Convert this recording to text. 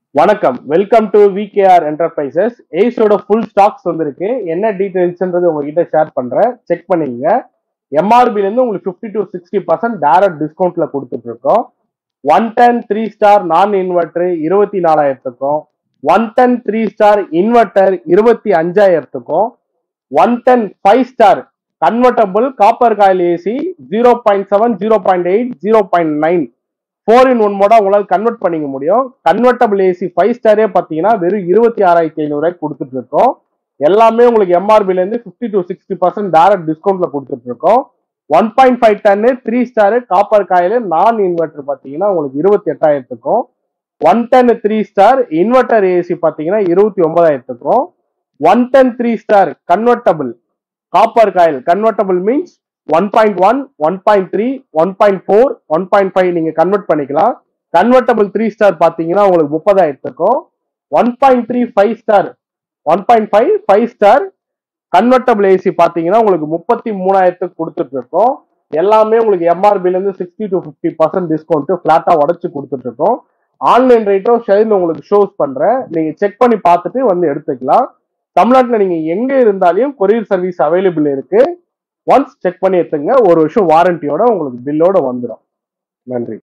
வணக்கம் welcome to VKR enterprises ஏஸோட full stocks வந்திருக்கு என்ன டீடைல்ஸ்ன்றது உங்ககிட்ட ஷேர் பண்றேன் செக் பண்ணிக்கங்க எம்ஆர்பில இருந்து உங்களுக்கு fifty to sixty percent direct டிஸ்கவுண்ட்ல கொடுத்துட்டு இருக்கோம் one ton three star non inverter இருபத்தி நாலாயிரத்துக்கும் one ton three star inverter இருபத்தி அஞ்சாயிரத்துக்கும் one ton five star convertible copper coil AC zero point seven zero point eight zero point nine four in one மோடா உங்களால் convert பண்ணிக்க முடியும் convertible AC five ஸ்டாரே பார்த்தீங்கன்னா வெறும் இருபத்தி ஆறாயிரத்தி ஐநூறுரூவாய்க்கு கொடுத்துட்டு இருக்கோம் எல்லாமே உங்களுக்கு எம்ஆர்பில இருந்து fifty to sixty percent direct டிஸ்கவுண்ட்ல கொடுத்துட்டு இருக்கோம் one point five ton three star copper coil non inverter பார்த்தீங்கன்னா உங்களுக்கு இருபத்தி எட்டாயிரத்துக்கும் one ton three star inverter AC பார்த்தீங்கன்னா இருபத்தி ஒன்பதாயிரத்துக்கும் one ton three star convertible copper coil convertible means one point one one point three one point four one point five நீங்க convert பண்ணிக்கலாம் convertible three star பார்த்தீங்கன்னா உங்களுக்கு முப்பதாயிரத்துக்கும் one point three five star one point five five star convertible AC பார்த்தீங்கன்னா உங்களுக்கு முப்பத்தி மூணாயிரத்துக்கு கொடுத்துட்டு இருக்கோம் எல்லாமே உங்களுக்கு எம்ஆர்பில இருந்து sixty to fifty percent discount ஃபிளாட்டா உடச்சு கொடுத்துட்டு இருக்கோம் ஆன்லைன் ரேட்டும் ஷெடியூல் உங்களுக்கு ஷோஸ் பண்றேன் நீங்க செக் பண்ணி பார்த்துட்டு வந்து எடுத்துக்கலாம் தமிழ்நாட்டில் நீங்க எங்க இருந்தாலும் கொரியர் சர்வீஸ் அவைலபிள் இருக்கு ஒன்ஸ் செக் பண்ணி எடுத்துங்க ஒரு வருஷம் வாரண்டியோட உங்களுக்கு பில்லோட வந்துடும் நன்றி